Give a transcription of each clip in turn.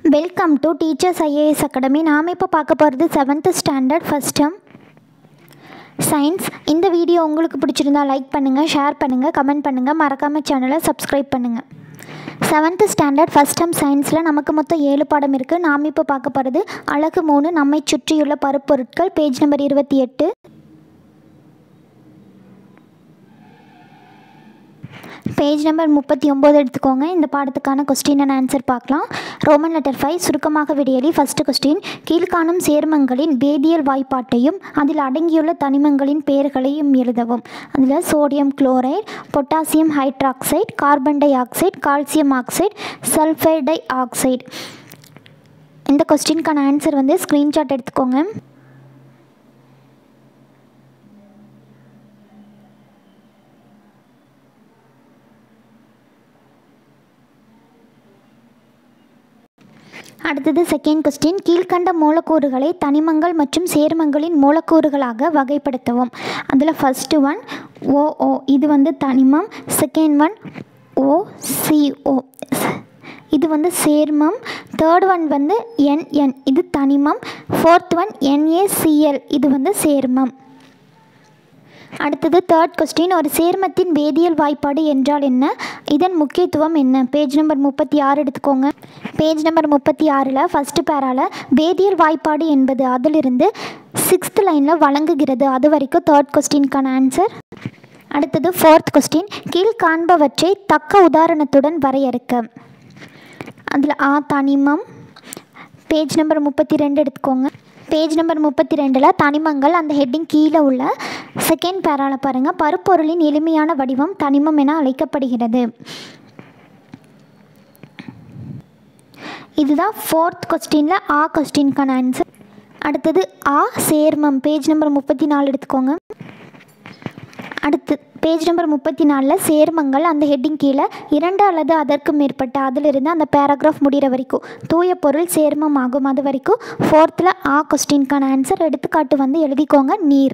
welcome to teachers IAS academy நாம் இப்போ பார்க்க போகிறது seventh standard first term science இந்த வீடியோ உங்களுக்கு பிடிச்சிருந்தா லைக் பண்ணுங்கள் ஷேர் பண்ணுங்கள் கமெண்ட் பண்ணுங்கள் மறக்காமல் சேனலை சப்ஸ்கிரைப் பண்ணுங்கள் செவன்த்து ஸ்டாண்டர்ட் ஃபஸ்ட் டேர்ம் சயின்ஸில் நமக்கு மொத்தம் ஏழு பாடம் இருக்குது நாம் இப்போ பார்க்க போகிறது அழகு மூணு நம்மை சுற்றியுள்ள பருப்பொருட்கள் பேஜ் நம்பர் இருபத்தி எட்டு பேஜ் நம்பர் முப்பத்தி ஒம்பது எடுத்துக்கோங்க இந்த பாடத்துக்கான கொஸ்டின் அண்ட் ஆன்சர் பார்க்கலாம் ரோமன் லெட்டர் ஃபைவ் சுருக்கமாக விடியலி ஃபஸ்ட்டு கொஸ்டின் கீழ்காணும் சேர்மங்களின் வேதியியல் வாய்ப்பாட்டையும் அதில் அடங்கியுள்ள தனிமங்களின் பெயர்களையும் எழுதவும் அதில் sodium chloride potassium hydroxide carbon dioxide calcium oxide sulphide dioxide இந்த கொஸ்டினுக்கான ஆன்சர் வந்து ஸ்க்ரீன்ஷாட் எடுத்துக்கோங்க அடுத்தது செகண்ட் கொஸ்டின் கீழ்கண்ட மூலக்கூறுகளை தனிமங்கள் மற்றும் சேர்மங்களின் மூலக்கூறுகளாக வகைப்படுத்தவும் அதில் ஃபஸ்ட்டு ஒன் ஓஓ இது வந்து தனிமம் செகண்ட் ஒன் ஓசிஓ இது வந்து சேர்மம் தேர்ட் ஒன் வந்து என்என் இது தனிமம் ஃபோர்த் ஒன் என்ஏசிஎல் இது வந்து சேர்மம் அடுத்தது தேர்ட் கொஸ்டின் ஒரு சேர்மத்தின் வேதியியல் வாய்ப்பாடு என்றால் என்ன இதன் முக்கியத்துவம் என்ன பேஜ் நம்பர் முப்பத்தி ஆறு எடுத்துக்கோங்க பேஜ் நம்பர் முப்பத்தி ஆறில் ஃபஸ்ட்டு பேரால் வேதியியல் வாய்ப்பாடு என்பது அதிலிருந்து சிக்ஸ்த் லைனில் வழங்குகிறது அது வரைக்கும் தேர்ட் கொஸ்டினுக்கான ஆன்சர் அடுத்தது ஃபோர்த் கொஸ்டின் கீழ் காண்பவற்றை தக்க உதாரணத்துடன் வரையறுக்க அதில் ஆ தனிமம் பேஜ் நம்பர் முப்பத்தி ரெண்டு எடுத்துக்கோங்க பேஜ் நம்பர் முப்பத்தி ரெண்டில் தனிமங்கள் அந்த ஹெட்டிங் கீழே உள்ள செகண்ட் பேரால பாருங்கள் பருப்பொருளின் எளிமையான வடிவம் தனிமம் என அழைக்கப்படுகிறது இதுதான் ஃபோர்த் கொஸ்டினில் ஆ கொஸ்டினுக்கான ஆன்சர் அடுத்தது ஆ சேர்மம் பேஜ் நம்பர் முப்பத்தி நாலு எடுத்துக்கோங்க அடுத்து பேஜ் நம்பர் முப்பத்தி நாலில் சேர்மங்கள் அந்த ஹெட்டிங் கீழே இரண்டு அல்லது அதற்கு மேற்பட்ட அதிலிருந்து அந்த பேராகிராஃப் முடிகிற வரைக்கும் தூய பொருள் சேர்மம் ஆகும் அது வரைக்கும் ஃபோர்த்தில் ஆ கொஸ்டினுக்கான ஆன்சர் எடுத்துக்காட்டு வந்து எழுதிக்கோங்க நீர்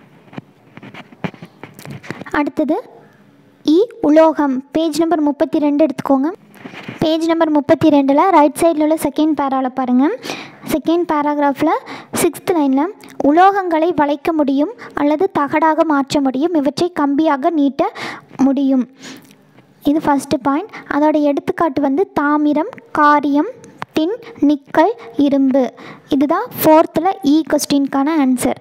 அடுத்தது இ உலோகம் பேஜ் நம்பர் முப்பத்தி ரெண்டு எடுத்துக்கோங்க பேஜ் நம்பர் முப்பத்தி ரெண்டில் ரைட் சைடில் உள்ள செகண்ட் பேராவில் பாருங்கள் செகண்ட் பேராகிராஃபில் சிக்ஸ்த் லைனில் உலோகங்களை வளைக்க முடியும் அல்லது தகடாக மாற்ற முடியும் இவற்றை கம்பியாக நீட்ட முடியும் இது ஃபஸ்ட்டு பாயிண்ட் அதோட எடுத்துக்காட்டு வந்து தாமிரம் காரியம் டின் நிக்கல் இரும்பு இதுதான் ஃபோர்த்தில் இ கொஸ்டின்கான ஆன்சர்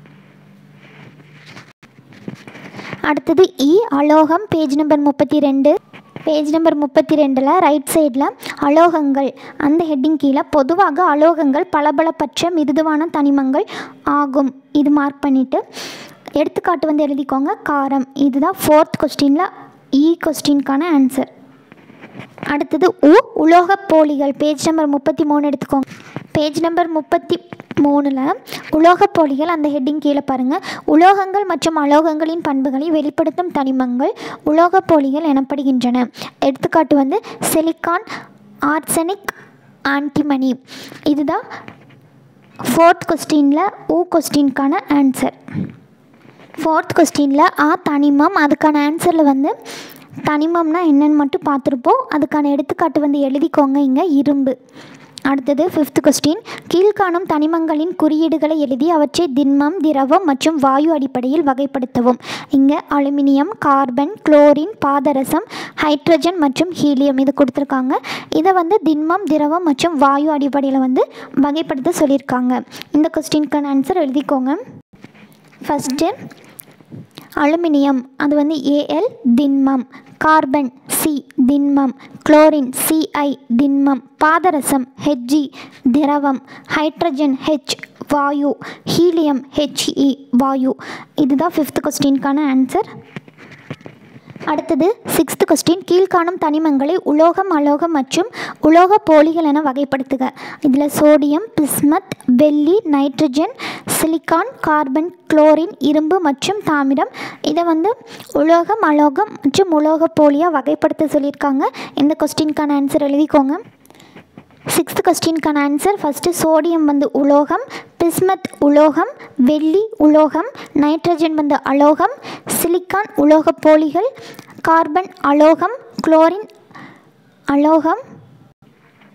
அடுத்தது இ அலோகம் பேஜ் நம்பர் முப்பத்தி ரெண்டு பேஜ் நம்பர் முப்பத்தி ரெண்டில் ரைட் சைடில் அலோகங்கள் அந்த ஹெட்டிங் கீழே பொதுவாக அலோகங்கள் பளபளப்பற்ற மிருதுவான தனிமங்கள் ஆகும் இது மார்க் பண்ணிவிட்டு எடுத்துக்காட்டு வந்து எழுதிக்கோங்க காரம் இதுதான் ஃபோர்த் கொஸ்டினில் இ கொஸ்டின்கான ஆன்சர் அடுத்தது உ உலோகப் போலிகள் பேஜ் நம்பர் முப்பத்தி மூணு எடுத்துக்கோங்க பேஜ் நம்பர் முப்பத்தி மூணில் உலோகப் போலிகள் அந்த ஹெட்டிங் கீழே பாருங்கள் உலோகங்கள் மற்றும் அலோகங்களின் பண்புகளை வெளிப்படுத்தும் தனிமங்கள் உலோகப் போலிகள் எனப்படுகின்றன எடுத்துக்காட்டு வந்து சிலிக்கான் ஆர்சனிக் ஆன்டிமனி இதுதான் ஃபோர்த் கொஸ்டினில் ஊ கொஸ்டின்கான ஆன்சர் ஃபோர்த் கொஸ்டினில் ஆ தனிமம் அதுக்கான ஆன்சரில் வந்து தனிமம்னா என்னென்னு மட்டும் பார்த்துருப்போம் அதுக்கான எடுத்துக்காட்டு வந்து எழுதிக்கோங்க இங்கே இரும்பு அடுத்தது ஃபிஃப்த் கொஸ்டின் கீழ்காணும் தனிமங்களின் குறியீடுகளை எழுதி அவற்றை திண்மம் திரவம் மற்றும் வாயு அடிப்படையில் வகைப்படுத்தவும் இங்கே அலுமினியம் கார்பன் குளோரின் பாதரசம் ஹைட்ரஜன் மற்றும் ஹீலியம் இது கொடுத்துருக்காங்க இதை வந்து திண்மம் திரவம் மற்றும் வாயு அடிப்படையில் வந்து வகைப்படுத்த சொல்லியிருக்காங்க இந்த கொஸ்டினுக்கான ஆன்சர் எழுதிக்கோங்க ஃபஸ்ட்டு அலுமினியம் அது வந்து ஏஎல் திண்மம் கார்பன் சி திண்மம் குளோரின் சிஐ திண்மம் பாதரசம் ஹெச்ஜி திரவம் ஹைட்ரஜன் ஹெச் வாயு ஹீலியம் ஹெச்இ வாயு இதுதான் ஃபிஃப்த் கொஸ்டினுக்கான ஆன்சர் அடுத்தது சிக்ஸ்த் கொஸ்டின் கீழ்காணும் தனிமங்களை உலோகம் அலோகம் மற்றும் உலோக போலிகள் என வகைப்படுத்துக இதில் சோடியம் பிஸ்மத் வெள்ளி நைட்ரஜன் சிலிக்கான் கார்பன் குளோரின் இரும்பு மற்றும் தாமிரம் இதை வந்து உலோகம் அலோகம் மற்றும் உலோக போலியாக வகைப்படுத்த சொல்லியிருக்காங்க இந்த கொஸ்டினுக்கான ஆன்சர் எழுதிக்கோங்க சிக்ஸ்த் கொஸ்டினுக்கான ஆன்சர் ஃபஸ்ட்டு சோடியம் வந்து உலோகம் பிஸ்மத் உலோகம் வெள்ளி உலோகம் நைட்ரஜன் வந்து அலோகம் சிலிக்கான் உலோக போலிகள் கார்பன் அலோகம் குளோரின் அலோகம்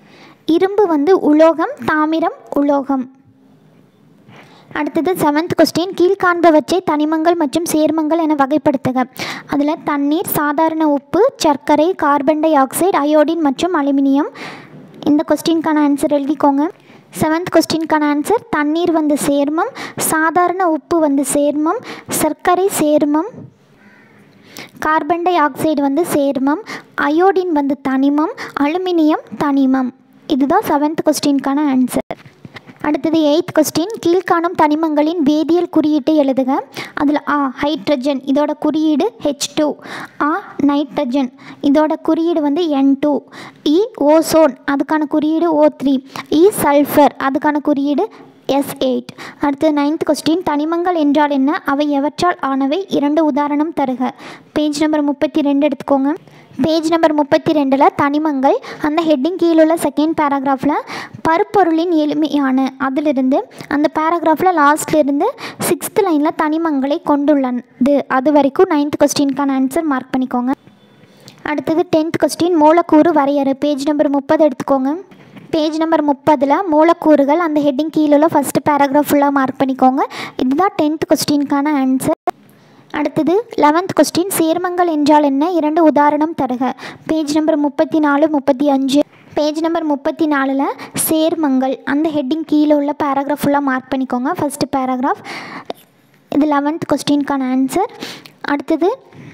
இரும்பு வந்து உலோகம் தாமிரம் உலோகம் அடுத்தது செவன்த் கொஸ்டின் கீழ்காண்பவற்றை தனிமங்கள் மற்றும் சேர்மங்கள் என வகைப்படுத்துக அதில் தண்ணீர் சாதாரண உப்பு சர்க்கரை கார்பன் டை ஆக்சைடு அயோடின் மற்றும் அலுமினியம் இந்த கொஸ்டினுக்கான ஆன்சர் எழுதிக்கோங்க செவன்த் கொஸ்டினுக்கான ஆன்சர் தண்ணீர் வந்து சேர்மம் சாதாரண உப்பு வந்து சேர்மம் சர்க்கரை சேர்மம் கார்பன் டை ஆக்சைடு வந்து சேர்மம் அயோடின் வந்து தனிமம் அலுமினியம் தனிமம் இதுதான் செவன்த் கொஸ்டினுக்கான ஆன்சர் அடுத்தது எயித் கொஸ்டின் கீழ்காணும் தனிமங்களின் வேதியியல் குறியீட்டை எழுதுக அதில் ஆ ஹைட்ரஜன் இதோட குறியீடு ஹெச் டூ ஆ நைட்ரஜன் இதோட குறியீடு வந்து என் டூ இ ஓசோன் அதுக்கான குறியீடு ஓ த்ரீ இ சல்ஃபர் அதுக்கான குறியீடு எஸ் எயிட் அடுத்து நைன்த் கொஸ்டின் தனிமங்கள் என்றால் என்ன அவை எவற்றால் ஆனவை இரண்டு உதாரணம் தருக பேஜ் நம்பர் முப்பத்தி ரெண்டு எடுத்துக்கோங்க பேஜ் நம்பர் முப்பத்தி ரெண்டில் தனிமங்கள் அந்த ஹெட்டிங் கீழுள்ள செகண்ட் பேராகிராஃபில் பருப்பொருளின் எளிமையான அதிலிருந்து அந்த பேராகிராஃபில் லாஸ்ட்லேருந்து சிக்ஸ்த் லைனில் தனிமங்களை கொண்டுள்ளது அது வரைக்கும் நைன்த் கொஸ்டினுக்கான ஆன்சர் மார்க் பண்ணிக்கோங்க அடுத்தது டென்த் கொஸ்டின் மூலக்கூறு வரையறு பேஜ் நம்பர் முப்பது எடுத்துக்கோங்க பேஜ் நம்பர் முப்பதில் மூலக்கூறுகள் அந்த ஹெட்டிங் கீழுள்ள ஃபஸ்ட்டு பேராகிராஃப் ஃபுல்லாக மார்க் பண்ணிக்கோங்க இதுதான் டென்த் கொஸ்டினுக்கான ஆன்சர் அடுத்தது லெவன்த் கொஸ்டின் சேர்மங்கள் என்றால் என்ன இரண்டு உதாரணம் தருக பேஜ் நம்பர் முப்பத்தி நாலு முப்பத்தி அஞ்சு பேஜ் நம்பர் முப்பத்தி நாலில் சேர்மங்கள் அந்த ஹெட்டிங் கீழே உள்ள பேராகிராஃப் ஃபுல்லாக மார்க் பண்ணிக்கோங்க ஃபஸ்ட்டு பேராகிராஃப் இது லெவன்த் கொஸ்டினுக்கான ஆன்சர் அடுத்தது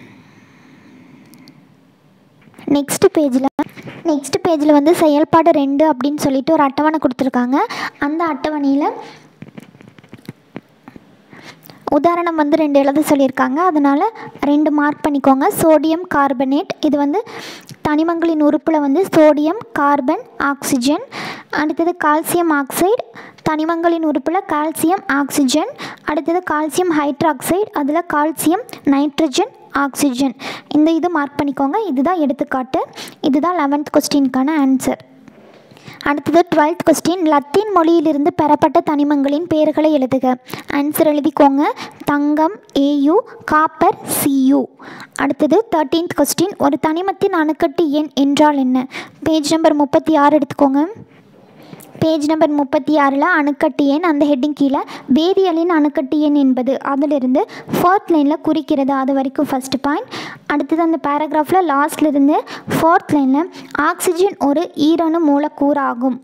நெக்ஸ்ட் பேஜில் நெக்ஸ்ட் பேஜில் வந்து செயல்பாடு ரெண்டு அப்படின்னு சொல்லிட்டு ஒரு அட்டவணை கொடுத்துருக்காங்க அந்த அட்டவணையில் உதாரணம் வந்து ரெண்டு எழுத சொல்லியிருக்காங்க அதனால் ரெண்டு மார்க் பண்ணிக்கோங்க சோடியம் கார்பனேட் இது வந்து தனிமங்களின் உறுப்பில் வந்து சோடியம் கார்பன் ஆக்சிஜன் அடுத்தது கால்சியம் ஆக்சைடு தனிமங்களின் உறுப்பில் கால்சியம் ஆக்சிஜன் அடுத்தது கால்சியம் ஹைட்ராக்சைடு அதில் கால்சியம் நைட்ரஜன் ஆக்சிஜன் இந்த இது மார்க் பண்ணிக்கோங்க இதுதான் எடுத்துக்காட்டு இதுதான் லெவன்த் கொஸ்டினுக்கான ஆன்சர் அடுத்தது டுவெல்த் கொஸ்டின் லத்தீன் மொழியிலிருந்து பெறப்பட்ட தனிமங்களின் பெயர்களை எழுதுக ஆன்சர் எழுதிக்கோங்க தங்கம் ஏயு காப்பர் சியு அடுத்தது தேர்ட்டீன்த் கொஸ்டின் ஒரு தனிமத்தின் அணுக்கட்டு எண் என்றால் என்ன பேஜ் நம்பர் முப்பத்தி ஆறு எடுத்துக்கோங்க பேஜ் நம்பர் முப்பத்தி ஆறில் அணுக்கட்டு எண் அந்த ஹெட்டிங் கீழே வேதியியலின் அணுக்கட்டு எண் என்பது அதிலிருந்து ஃபோர்த் லைனில் குறிக்கிறது அது வரைக்கும் ஃபஸ்ட் பாயிண்ட் அடுத்தது அந்த பேராகிராஃபில் லாஸ்ட்லேருந்து ஃபோர்த் லைனில் ஆக்சிஜன் ஒரு ஈரணு மூலக்கூறாகும்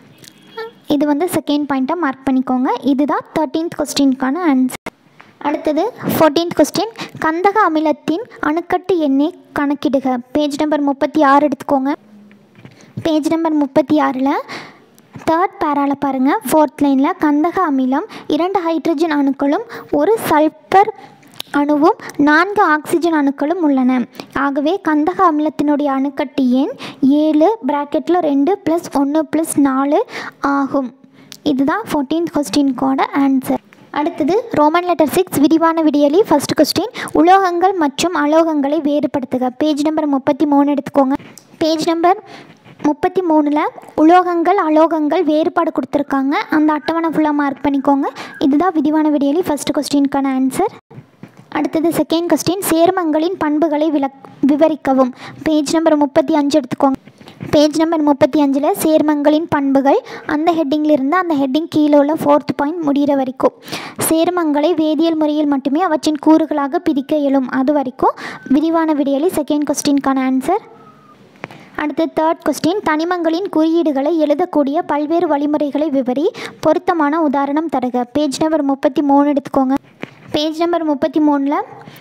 இது வந்து செகண்ட் பாயிண்ட்டாக மார்க் பண்ணிக்கோங்க இதுதான் தேர்ட்டீன்த் கொஸ்டினுக்கான ஆன்சர் அடுத்தது ஃபோர்டீன்த் கொஸ்டின் கந்தக அமிலத்தின் அணுக்கட்டு எண்ணை கணக்கிடுக பேஜ் நம்பர் முப்பத்தி ஆறு எடுத்துக்கோங்க பேஜ் நம்பர் முப்பத்தி ஆறில் தேர்ட் பேரால பாருங்கள் ஃபோர்த் லைனில் கந்தக அமிலம் இரண்டு ஹைட்ரஜன் அணுக்களும் ஒரு சல்பர் அணுவும் நான்கு ஆக்சிஜன் அணுக்களும் உள்ளன ஆகவே கந்தக அமிலத்தினுடைய அணுக்கட்டு எண் ஏழு ப்ராக்கெட்டில் ரெண்டு ப்ளஸ் ஒன்று ப்ளஸ் நாலு ஆகும் இதுதான் ஃபோர்டீன்த் கொஸ்டின்கோட ஆன்சர் அடுத்தது ரோமன் லெட்டர் சிக்ஸ் விரிவான விடியலி ஃபர்ஸ்ட் கொஸ்டின் உலோகங்கள் மற்றும் அலோகங்களை வேறுபடுத்துக பேஜ் நம்பர் முப்பத்தி மூணு எடுத்துக்கோங்க பேஜ் நம்பர் முப்பத்தி மூணில் உலோகங்கள் அலோகங்கள் வேறுபாடு கொடுத்துருக்காங்க அந்த அட்டவணை ஃபுல்லாக மார்க் பண்ணிக்கோங்க இதுதான் விரிவான விடியலி ஃபர்ஸ்ட் கொஸ்டினுக்கான ஆன்சர் அடுத்தது செகண்ட் கொஸ்டின் சேர்மங்களின் பண்புகளை விளக் விவரிக்கவும் பேஜ் நம்பர் முப்பத்தி அஞ்சு எடுத்துக்கோங்க பேஜ் நம்பர் முப்பத்தி அஞ்சில் சேர்மங்களின் பண்புகள் அந்த ஹெட்டிங்கில் இருந்து அந்த ஹெட்டிங் கீழே உள்ள ஃபோர்த் பாயிண்ட் முடிகிற வரைக்கும் சேர்மங்களை வேதியியல் முறையில் மட்டுமே அவற்றின் கூறுகளாக பிரிக்க இயலும் அது வரைக்கும் விரிவான விடியலி செகண்ட் கொஸ்டினுக்கான ஆன்சர் அடுத்து தேர்ட் கொஸ்டின் தனிமங்களின் குறியீடுகளை எழுதக்கூடிய பல்வேறு வழிமுறைகளை விவரி பொருத்தமான உதாரணம் தருக பேஜ் நம்பர் முப்பத்தி மூணு எடுத்துக்கோங்க பேஜ் நம்பர் முப்பத்தி மூணில்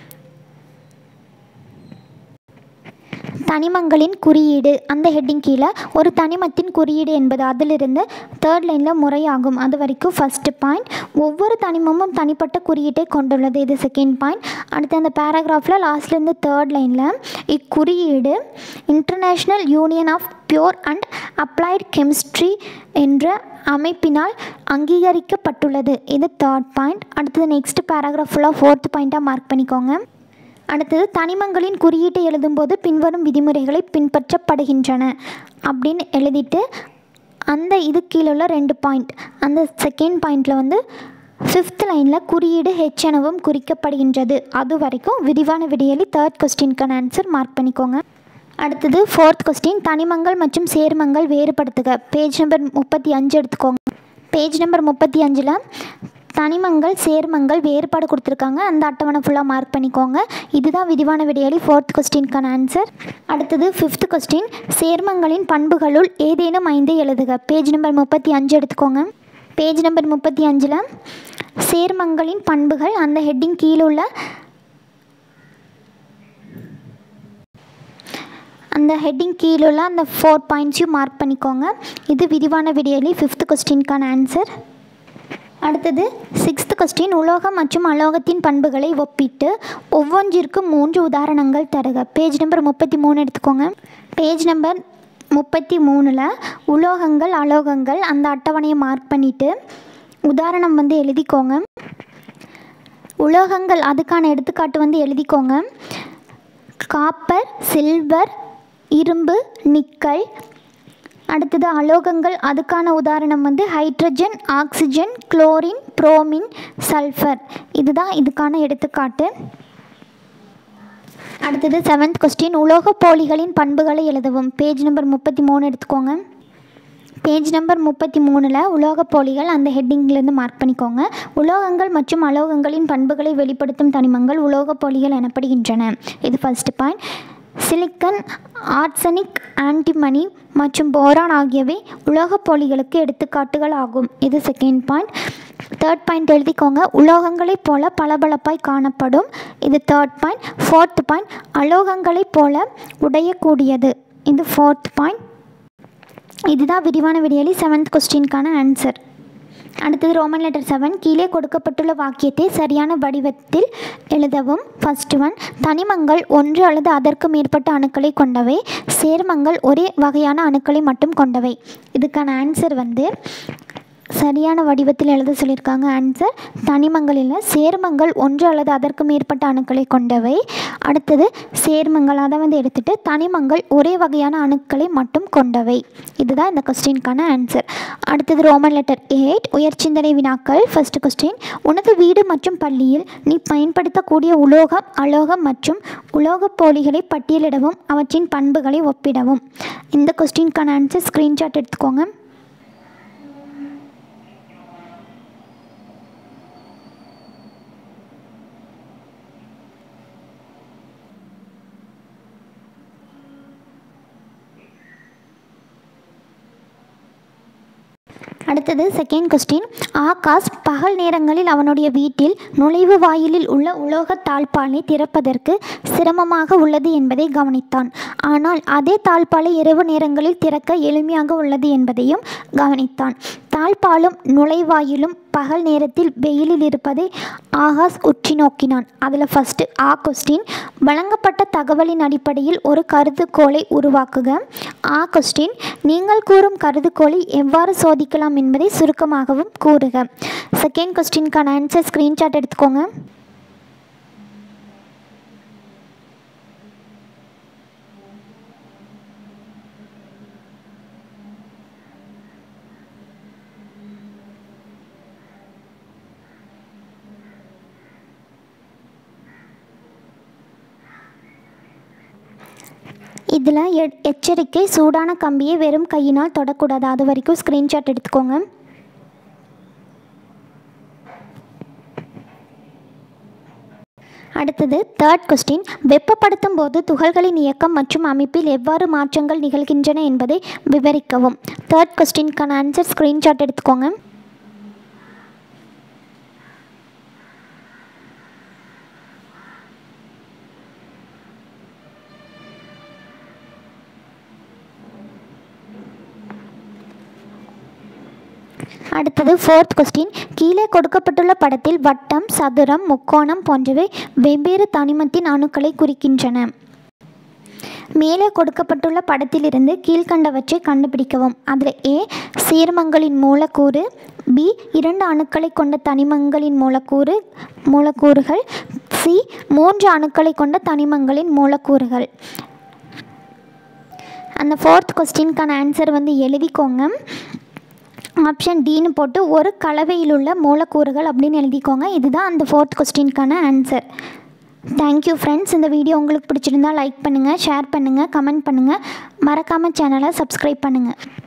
தனிமங்களின் குறியீடு அந்த ஹெட்டிங் கீழே ஒரு தனிமத்தின் குறியீடு என்பது அதிலிருந்து தேர்ட் லைனில் முறையாகும் அது வரைக்கும் ஃபஸ்ட்டு பாயிண்ட் ஒவ்வொரு தனிமமும் தனிப்பட்ட குறியீட்டை கொண்டுள்ளது இது செகண்ட் பாயிண்ட் அடுத்து அந்த பேராகிராஃபில் லாஸ்ட்லேருந்து தேர்ட் லைனில் இக்குறியீடு international union of pure and applied chemistry என்ற அமைப்பினால் அங்கீகரிக்கப்பட்டுள்ளது இது தேர்ட் பாயிண்ட் அடுத்தது நெக்ஸ்ட் பேராகிராஃப் ஃபுல்லாக ஃபோர்த் பாயிண்ட்டாக மார்க் பண்ணிக்கோங்க அடுத்தது தனிமங்களின் குறியீட்டை எழுதும்போது பின்வரும் விதிமுறைகளை பின்பற்றப்படுகின்றன அப்படின்னு எழுதிட்டு அந்த இது கீழே உள்ள ரெண்டு பாயிண்ட் அந்த செகண்ட் பாயிண்டில் வந்து ஃபிஃப்த் லைனில் குறியீடு ஹெச் எனவும் குறிக்கப்படுகின்றது அது வரைக்கும் விரிவான விடியலி தேர்ட் கொஸ்டினுக்கான ஆன்சர் மார்க் பண்ணிக்கோங்க அடுத்தது ஃபோர்த் கொஸ்டின் தனிமங்கள் மற்றும் சேர்மங்கள் வேறுபடுத்துக பேஜ் நம்பர் முப்பத்தி அஞ்சு எடுத்துக்கோங்க பேஜ் நம்பர் முப்பத்தி அஞ்சில் தனிமங்கள் சேர்மங்கள் வேறுபாடு கொடுத்துருக்காங்க அந்த அட்டவணை ஃபுல்லாக மார்க் பண்ணிக்கோங்க இதுதான் விரிவான விடையாளி ஃபோர்த் கொஸ்டினுக்கான ஆன்சர் அடுத்தது ஃபிஃப்த் கொஸ்டின் சேர்மங்களின் பண்புகளுள் ஏதேனும் ஐந்து எழுதுக பேஜ் நம்பர் முப்பத்தி அஞ்சு எடுத்துக்கோங்க பேஜ் நம்பர் முப்பத்தி அஞ்சில் சேர்மங்களின் பண்புகள் அந்த ஹெட்டிங் கீழே உள்ள அந்த ஹெட்டிங் கீழே உள்ள அந்த ஃபோர் பாயிண்ட்ஸையும் மார்க் பண்ணிக்கோங்க இது விரிவான விடையலி ஃபிஃப்த் கொஸ்டினுக்கான ஆன்சர் அடுத்தது சிக்ஸ்த் கொஸ்டின் உலோகம் மற்றும் அலோகத்தின் பண்புகளை ஒப்பிட்டு ஒவ்வொன்றிற்கும் மூன்று உதாரணங்கள் தருக பேஜ் நம்பர் முப்பத்தி மூணு எடுத்துக்கோங்க பேஜ் நம்பர் முப்பத்தி மூணில் உலோகங்கள் அலோகங்கள் அந்த அட்டவணையை மார்க் பண்ணிவிட்டு உதாரணம் வந்து எழுதிக்கோங்க உலோகங்கள் அதுக்கான எடுத்துக்காட்டு வந்து எழுதிக்கோங்க காப்பர் சில்வர் இரும்பு நிக்கல் அடுத்தது அலோகங்கள் அதுக்கான உதாரணம் வந்து hydrogen oxygen chlorine bromine sulphur இதுதான் இதுக்கான எடுத்துக்காட்டு அடுத்தது செவன்த் கொஸ்டின் உலோக போலிகளின் பண்புகளை எழுதவும் பேஜ் நம்பர் முப்பத்தி மூணு எடுத்துக்கோங்க பேஜ் நம்பர் முப்பத்தி மூணில் உலோகப் போலிகள் அந்த ஹெட்டிங்லேருந்து மார்க் பண்ணிக்கோங்க உலோகங்கள் மற்றும் அலோகங்களின் பண்புகளை வெளிப்படுத்தும் தனிமங்கள் உலோகப் போலிகள் எனப்படுகின்றன இது first point silicon arsenic antimony மற்றும் போரான் ஆகியவை உலோகப் போலிகளுக்கு எடுத்துக்காட்டுகள் ஆகும் இது செகண்ட் பாயிண்ட் தேர்ட் பாயிண்ட் எழுதிக்கோங்க உலோகங்களைப் போல பளபளப்பாய் காணப்படும் இது தேர்ட் பாயிண்ட் ஃபோர்த் பாயிண்ட் அலோகங்களைப் போல உடையக்கூடியது இது ஃபோர்த் பாயிண்ட் இதுதான் விரிவான விடியலி செவன்த் கொஸ்டினுக்கான ஆன்சர் அடுத்தது ரோமன் லெட்டர் செவன் கீழே கொடுக்கப்பட்டுள்ள வாக்கியத்தை சரியான வடிவத்தில் எழுதவும் ஃபர்ஸ்ட் ஒன் தனிமங்கள் ஒன்று அல்லது அதற்கு மேற்பட்ட அணுக்களை கொண்டவை சேர்மங்கள் ஒரே வகையான அணுக்களை மட்டும் கொண்டவை இதுக்கான ஆன்சர் வந்து சரியான வடிவத்தில் எழுத சொல்லியிருக்காங்க ஆன்சர் தனிமங்களில் சேர்மங்கள் ஒன்று அல்லது அதற்கு மேற்பட்ட அணுக்களை கொண்டவை அடுத்தது சேர்மங்கள் அதை வந்து எடுத்துட்டு தனிமங்கள் ஒரே வகையான அணுக்களை மட்டும் கொண்டவை இதுதான் இந்த கொஸ்டினுக்கான ஆன்சர் அடுத்தது ரோமன் லெட்டர் எயிட் உயர்ச்சிந்தனை வினாக்கள் ஃபர்ஸ்ட் கொஸ்டின் உனது வீடு மற்றும் பள்ளியில் நீ பயன்படுத்தக்கூடிய உலோகம் அலோகம் மற்றும் உலோகப் போலிகளை பட்டியலிடவும் அவற்றின் பண்புகளை ஒப்பிடவும் இந்த கொஸ்டினுக்கான ஆன்சர் ஸ்க்ரீன்ஷாட் எடுத்துக்கோங்க அடுத்தது செகண்ட் கொஸ்டின் ஆகாஷ் பகல் நேரங்களில் அவனுடைய வீட்டில் நுழைவு வாயிலில் உள்ள உலோக தாழ்பாலை திறப்பதற்கு சிரமமாக உள்ளது என்பதை கவனித்தான் ஆனால் அதே தாழ்பாலை இரவு நேரங்களில் திறக்க எளிமையாக உள்ளது என்பதையும் கவனித்தான் தாழ்பாலும் நுழைவாயிலும் பகல் நேரத்தில் வெயிலில் இருப்பதை ஆகாஷ் உற்றி நோக்கினான் அதில் ஃபஸ்ட்டு ஆ கொஸ்டின் வழங்கப்பட்ட தகவலின் அடிப்படையில் ஒரு கருதுகோளை உருவாக்குக ஆ கொஸ்டின் நீங்கள் கூறும் கருதுகோளை எவ்வாறு சோதிக்கலாம் என்பதை சுருக்கமாகவும் கூறுக செகண்ட் கொஸ்டினுக்கான ஆன்சர் ஸ்க்ரீன்ஷாட் எடுத்துக்கோங்க இதில் எ எச்சரிக்கை சூடான கம்பியை வெறும் கையினால் தொடக்கூடாது அது வரைக்கும் ஸ்க்ரீன்ஷாட் எடுத்துக்கோங்க அடுத்தது தேர்ட் கொஸ்டின் வெப்பப்படுத்தும் போது துகள்களின் இயக்கம் மற்றும் அமைப்பில் எவ்வாறு மாற்றங்கள் நிகழ்கின்றன என்பதை விவரிக்கவும் தேர்ட் கொஸ்டினுக்கான ஆன்சர் ஸ்க்ரீன்ஷாட் எடுத்துக்கோங்க அடுத்தது ஃபோர்த் கொஸ்டின் கீழே கொடுக்கப்பட்டுள்ள படத்தில் வட்டம் சதுரம் முக்கோணம் போன்றவை வெவ்வேறு தனிமத்தின் அணுக்களை குறிக்கின்றன மேலே கொடுக்கப்பட்டுள்ள படத்திலிருந்து கீழ்கண்டவற்றை கண்டுபிடிக்கவும் அதில் ஏ சீர்மங்களின் மூலக்கூறு பி இரண்டு அணுக்களை கொண்ட தனிமங்களின் மூலக்கூறு மூலக்கூறுகள் சி மூன்று அணுக்களை கொண்ட தனிமங்களின் மூலக்கூறுகள் அந்த ஃபோர்த் கொஸ்டினுக்கான ஆன்சர் வந்து எழுதிக்கோங்க ஆப்ஷன் டின்னு போட்டு ஒரு கலவையில் உள்ள மூலக்கூறுகள் அப்படின்னு எழுதிக்கோங்க இதுதான் அந்த ஃபோர்த் கொஸ்டினுக்கான ஆன்சர் தேங்க்யூ ஃப்ரெண்ட்ஸ் இந்த வீடியோ உங்களுக்கு பிடிச்சிருந்தா லைக் பண்ணுங்கள் ஷேர் பண்ணுங்கள் கமெண்ட் பண்ணுங்கள் மறக்காமல் சேனலை சப்ஸ்கிரைப் பண்ணுங்கள்